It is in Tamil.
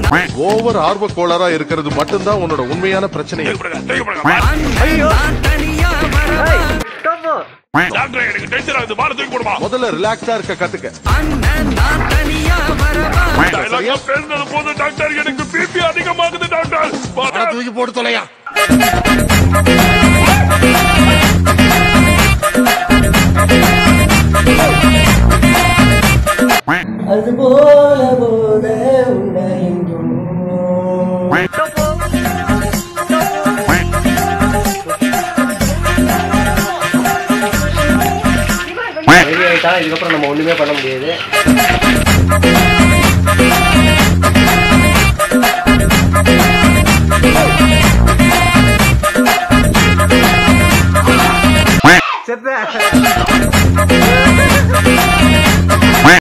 ஓவர் ஆர்வ கோளாறா இருக்கிறது மட்டும்தான் உன்னோட உண்மையான பிரச்சனை டாக்டர் எனக்கு டென்ஷன் ஆகுது பாரு தூக்கி போடுமா முதல்ல ரிலாக்ஸா இருக்க கத்துக்க எல்லாம் பேசுனது போது டாக்டர் எனக்கு பிபி அதிகமாகுது டாக்டர் தூக்கி போட்டு தொலையா அதுபோல போத உன்னை எங்கும் வெளியே ஆயிட்டா இதுக்கப்புறம் நம்ம ஒண்ணுமே பண்ண முடியாது செத்த